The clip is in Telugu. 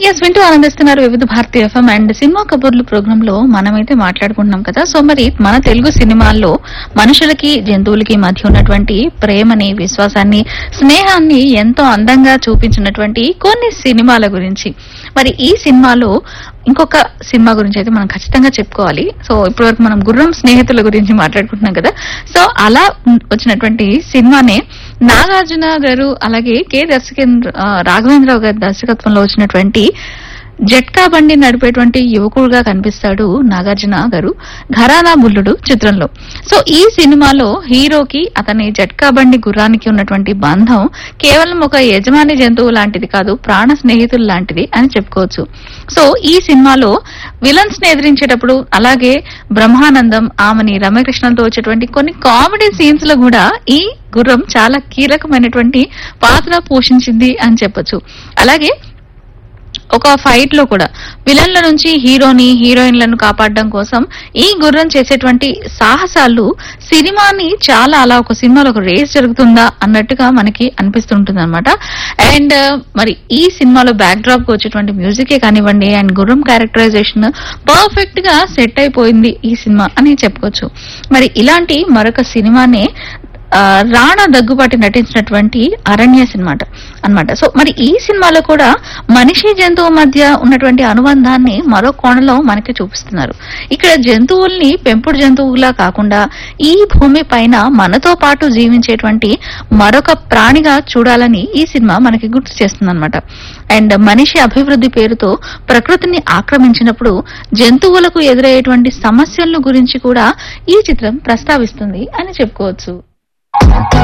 ఎస్ వింటూ ఆనందిస్తున్నారు Vividh Bharati FM and cinema కబుర్లు ప్రోగ్రామ్ లో మనమైతే మాట్లాడుకుంటున్నాం కదా సో మరి మన తెలుగు సినిమాల్లో మనుషులకి జంతువులకి మధ్య ఉన్నటువంటి ప్రేమని విశ్వాసాన్ని స్నేహాన్ని ఎంతో అందంగా చూపించినటువంటి కొన్ని సినిమాల గురించి మరి ఈ సినిమాలో ఇంకొక సినిమా గురించి అయితే మనం ఖచ్చితంగా చెప్పుకోవాలి సో ఇప్పటివరకు మనం గుర్రం స్నేహితుల గురించి మాట్లాడుకుంటున్నాం కదా సో అలా వచ్చినటువంటి సినిమానే నాగార్జున గారు అలాగే కె దర్శకేంద్ర ఆ, రాఘవేంద్రరావు గారి దర్శకత్వంలో వచ్చినటువంటి జట్కా బండి నడిపేటువంటి యువకుడుగా కనిపిస్తాడు నాగార్జున గారు ఘరానా బుల్లుడు చిత్రంలో సో ఈ సినిమాలో హీరోకి అతని జట్కా బండి గుర్రానికి ఉన్నటువంటి బంధం కేవలం ఒక యజమాని జంతువు లాంటిది కాదు ప్రాణ స్నేహితులు లాంటిది అని చెప్పుకోవచ్చు సో ఈ సినిమాలో విలన్స్ ని ఎదిరించేటప్పుడు అలాగే బ్రహ్మానందం ఆమెని రమ్యకృష్ణంతో వచ్చేటువంటి కొన్ని కామెడీ సీన్స్ లో కూడా ఈ గుర్రం చాలా కీలకమైనటువంటి పాత్ర పోషించింది అని చెప్పొచ్చు అలాగే ఒక ఫైట్ లో కూడా విలన్ల నుంచి హీరోని హీరోయిన్లను కాపాడడం కోసం ఈ గుర్రం చేసేటువంటి సాహసాలు సినిమాని చాలా అలా ఒక సినిమాలో ఒక రేస్ జరుగుతుందా అన్నట్టుగా మనకి అనిపిస్తుంటుంది అనమాట అండ్ మరి ఈ సినిమాలో బ్యాక్ డ్రాప్ కు వచ్చేటువంటి మ్యూజికే కానివ్వండి అండ్ గుర్రం క్యారెక్టరైజేషన్ పర్ఫెక్ట్ గా సెట్ అయిపోయింది ఈ సినిమా అని చెప్పుకోవచ్చు మరి ఇలాంటి మరొక సినిమానే ఆ, రాణా దగ్గుబాటి నటించినటువంటి అరణ్య సినిమా అన్నమాట సో మరి ఈ సినిమాలో కూడా మనిషి జంతువు మధ్య ఉన్నటువంటి అనుబంధాన్ని మరో కోణంలో మనకి చూపిస్తున్నారు ఇక్కడ జంతువుల్ని పెంపుడు జంతువులా కాకుండా ఈ భూమి పైన మనతో పాటు జీవించేటువంటి మరొక ప్రాణిగా చూడాలని ఈ సినిమా మనకి గుర్తు చేస్తుంది అనమాట అండ్ మనిషి అభివృద్ధి పేరుతో ప్రకృతిని ఆక్రమించినప్పుడు జంతువులకు ఎదురయ్యేటువంటి సమస్యల గురించి కూడా ఈ చిత్రం ప్రస్తావిస్తుంది అని చెప్పుకోవచ్చు